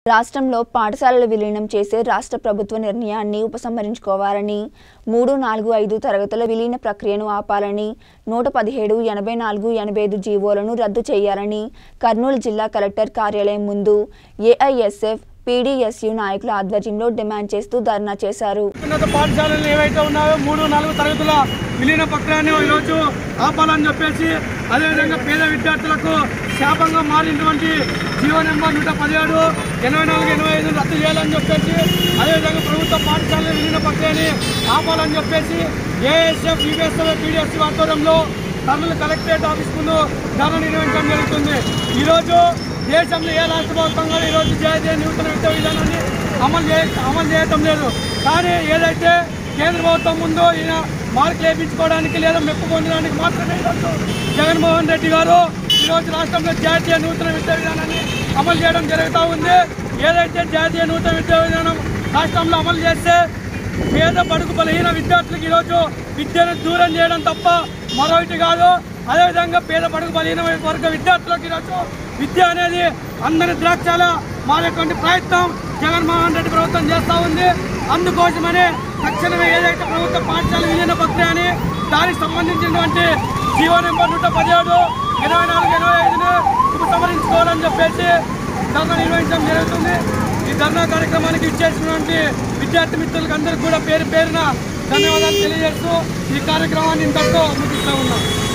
రాష్ట్రంలో పాఠశాలలు విలీనం చేసే రాష్ట్ర ప్రభుత్వ నిర్ణయాన్ని ఉపసంహరించుకోవాలని మూడు నాలుగు ఐదు తరగతుల విలీన ప్రక్రియను ఆపాలని నూట పదిహేడు ఎనభై నాలుగు ఎనభై ఐదు జీవోలను రద్దు చేయాలని కర్నూలు జిల్లా కలెక్టర్ కార్యాలయం ముందు ఏఐఎస్ఎఫ్ పీడీఎస్యు నాయకుల ఆధ్వర్యంలో డిమాండ్ చేస్తూ ధర్నా చేశారు ఉన్నత పాఠశాలలు ఏవైతే ఉన్నాయో మూడు నాలుగు తరగతుల విలీన ప్రక్రియను ఈరోజు ఆపాలని చెప్పేసి అదేవిధంగా పేద విద్యార్థులకు శాపంగా మారినటువంటి జీవో నెంబర్ నూట పదిహేడు ఎనభై నాలుగు ఎనభై ఐదు రద్దు చేయాలని చెప్పేసి అదేవిధంగా ప్రభుత్వ పాఠశాలల విలీన ప్రక్రియని ఆపాలని చెప్పేసి ఏఎస్ఎఫ్ యూఎస్ఎఫ్ పీడిఎస్సీ ఆధ్వర్యంలో కర్నూలు కలెక్టరేట్ ఆఫీస్ ముందు ధర్నా నిర్వహించడం జరుగుతుంది ఈరోజు దేశంలో ఏ రాష్ట్ర ప్రభుత్వం కూడా ఈరోజు జాతీయ నూతన విద్యా విధానాన్ని అమలు చే అమలు చేయటం లేదు కానీ ఏదైతే కేంద్ర ప్రభుత్వం ముందు ఈయన మార్కులు వేయించుకోవడానికి లేదా మెప్పు పొందడానికి మాత్రమే ఈరోజు జగన్మోహన్ రెడ్డి గారు ఈరోజు రాష్ట్రంలో జాతీయ నూతన విద్యా విధానాన్ని అమలు చేయడం జరుగుతూ ఉంది ఏదైతే జాతీయ నూతన విద్యా విధానం రాష్ట్రంలో అమలు చేస్తే పేద బడుగు బలహీన విద్యార్థులకు ఈరోజు విద్యను దూరం చేయడం తప్ప మరొకటి కాదు అదేవిధంగా పేద బడుగు బలహీన వర్గ విద్యార్థులకు ఈరోజు విద్య అనేది అందరి ద్రాక్షాల మారేటువంటి ప్రయత్నం జగన్మోహన్ రెడ్డి ప్రభుత్వం చేస్తూ ఉంది అందుకోసమని తక్షణమే ఏదైతే ప్రభుత్వ పాఠశాల విలీన ప్రక్రియ అని దానికి సంబంధించినటువంటి జీవో నెంబర్ నూట పదిహేడు ఇరవై నాలుగు ఇరవై ఐదును ఉపసంహరించుకోవాలని చెప్పేసి ధర్నా నిర్వహించడం జరుగుతుంది ఈ ధర్నా కార్యక్రమానికి ఇచ్చేసినటువంటి విద్యార్థి మిత్రులకు అందరికీ కూడా పేరు పేరున ధన్యవాదాలు తెలియజేస్తూ ఈ కార్యక్రమాన్ని ఇంతటితో ముగిస్తూ ఉన్నాం